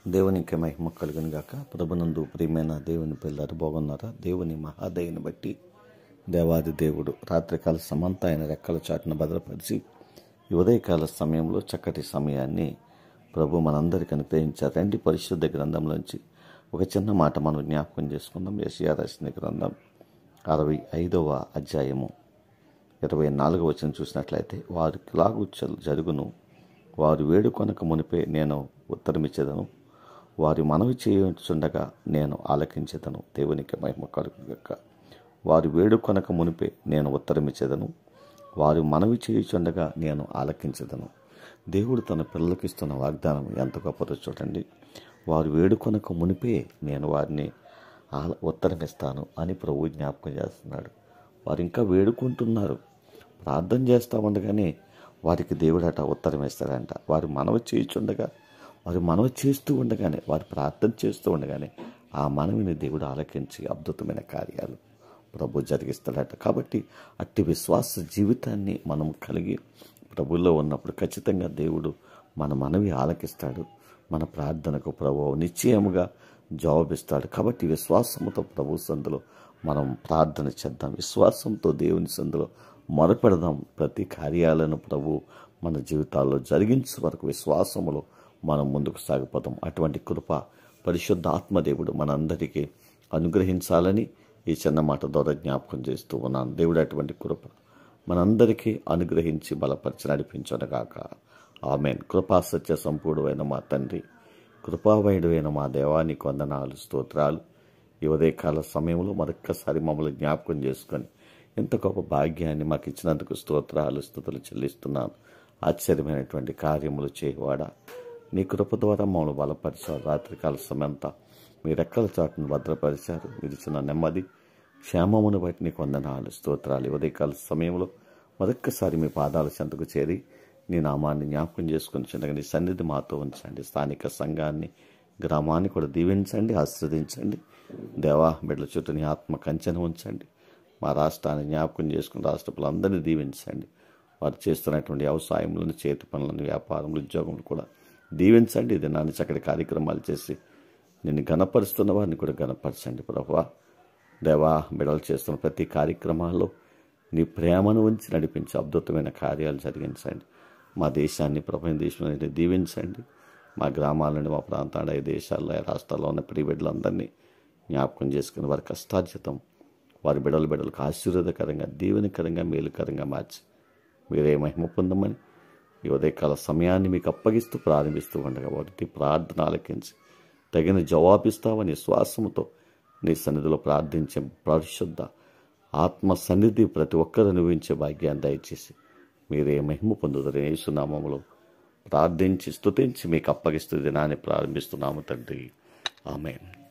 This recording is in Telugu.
దేవునికి మహిమ కలుగును గాక ప్రభునందు ప్రియమైన దేవుని పిల్లలు బాగున్నారా దేవుని మహాదయని బట్టి దేవాది దేవుడు రాత్రికాల సమంత ఆయన రెక్కల చాటున భద్రపరిచి ఈ ఉదయకాల సమయంలో చక్కటి సమయాన్ని ప్రభు మనందరికీ అనుగ్రహించారు రండి పరిశుద్ధ గ్రంథంలోంచి ఒక చిన్న మాట మనం జ్ఞాపకం చేసుకుందాం యశయా రాసిన గ్రంథం అరవై ఐదవ అధ్యాయము ఇరవై నాలుగవ వచ్చిన చూసినట్లయితే వారికి లాగు జరుగును వారు వేడుకొనక మునిపే నేను ఉత్తరమిచ్చేదను వారి మనవి చేయుచుండగా నేను ఆలకించేదను దేవునికి మహిమ కలుగుగాక వారు వేడుకొనక మునిపే నేను ఉత్తరమిచ్చేదను వారు మనవి చేయుచుండగా నేను ఆలకించేదను దేవుడు తన పిల్లలకి ఇస్తున్న వాగ్దానం ఎంత గొప్పదో చూడండి వారు వేడుకొనక మునిపే నేను వారిని ఆల ఉత్తరమిస్తాను అని ప్రభు జ్ఞాపకం చేస్తున్నాడు వారు ఇంకా వేడుకుంటున్నారు ప్రార్థన చేస్తూ ఉండగానే వారికి దేవుడట ఉత్తరం ఇస్తాడంట వారు మనవి చేయుచుండగా వారు మనవి చేస్తూ ఉండగానే వారు ప్రార్థన చేస్తూ ఉండగానే ఆ మనవిని దేవుడు ఆలకించి అద్భుతమైన కార్యాలు ప్రభు జరిగిస్తాడట కాబట్టి అట్టి విశ్వాస జీవితాన్ని మనం కలిగి ప్రభుల్లో ఉన్నప్పుడు ఖచ్చితంగా దేవుడు మన మనవి ఆలకిస్తాడు మన ప్రార్థనకు ప్రభు నిశ్చయముగా జవాబిస్తాడు కాబట్టి విశ్వాసముతో ప్రభు సందులో మనం ప్రార్థన చేద్దాం విశ్వాసంతో దేవుని సందులో మొరపెడదాం ప్రతి కార్యాలను ప్రభు మన జీవితాల్లో జరిగించే వరకు విశ్వాసములో మనం ముందుకు సాగిపోతాం అటువంటి కృప పరిశుద్ధ ఆత్మదేవుడు మనందరికీ అనుగ్రహించాలని ఈ చిన్న మాట ద్వారా జ్ఞాపకం చేస్తూ ఉన్నాను దేవుడు అటువంటి కృప మనందరికీ అనుగ్రహించి బలపరిచి నడిపించనుగాక ఆమెన్ కృపా సత్య సంపూర్ణమైన మా తండ్రి కృపావైడమైన మా దేవానికి వందనాలు స్తోత్రాలు ఈ ఉదయకాల సమయంలో మరొక్కసారి మమ్మల్ని జ్ఞాపకం చేసుకొని ఎంత గొప్ప భాగ్యాన్ని మాకు ఇచ్చినందుకు స్తోత్రాలు స్థుతులు చెల్లిస్తున్నాను ఆశ్చర్యమైనటువంటి కార్యములు చేయవాడా నీ కృప ద్వారా మమ్మల్ని బలపరిచారు రాత్రికాల సమయంతా మీ రెక్కల చాటును భద్రపరిచారు మీరు ఇచ్చిన నెమ్మది క్షేమమును బట్టి నీకు వందనాలు స్తోత్రాలు ఉదయకాల సమయంలో మరొక్కసారి మీ పాదాల చెంతకు చేరి నీ నామాన్ని జ్ఞాపకం చేసుకుని చిన్నగా నీ సన్నిధి మాతో ఉంచండి స్థానిక సంఘాన్ని గ్రామాన్ని కూడా దీవించండి ఆస్వాదించండి దేవా బిడ్డల చుట్టూ నీ ఆత్మ కంచెను ఉంచండి మా రాష్ట్రాన్ని జ్ఞాపకం చేసుకుని రాష్ట్రపులందరినీ దీవించండి వారు చేస్తున్నటువంటి వ్యవసాయంలోని చేతి పనులను వ్యాపారములు ఉద్యోగములు కూడా దీవించండి ఇది నాన్న చక్కటి కార్యక్రమాలు చేసి నిన్ను గణపరుస్తున్న వారిని కూడా గణపరచండి ప్రభా దేవా బిడలు చేస్తున్న ప్రతి కార్యక్రమాల్లో నీ ప్రేమను ఉంచి నడిపించి అద్భుతమైన కార్యాలు జరిగించండి మా దేశాన్ని ప్రపంచ దేశంలో దీవించండి మా గ్రామాల నుండి మా ప్రాంతాల ఈ దేశాల్లో ఈ రాష్ట్రాల్లో ఉన్న ప్రియ బిడ్డలందరినీ జ్ఞాపకం చేసుకుని వారి కష్టార్జితం వారి బిడల బిడలకు ఆశీర్వాదకరంగా దీవెనకరంగా మేలుకరంగా మార్చి మీరే మహిమ పొందమని ఈ ఉదయకాల సమయాన్ని మీకు అప్పగిస్తూ ప్రారంభిస్తూ ఉండగా వాటి ప్రార్థన ఆలకించి తగిన జవాబిస్తావని శ్వాసముతో నీ సన్నిధిలో ప్రార్థించే పరిశుద్ధ ఆత్మ సన్నిధి ప్రతి ఒక్కరు అనుభవించే భాగ్యాన్ని దయచేసి మీరే మహిమ పొందుతారు యేసునామములో ప్రార్థించి స్తుతించి మీకు అప్పగిస్తూ దినాన్ని ప్రారంభిస్తున్నాము తండ్రి ఆమెన్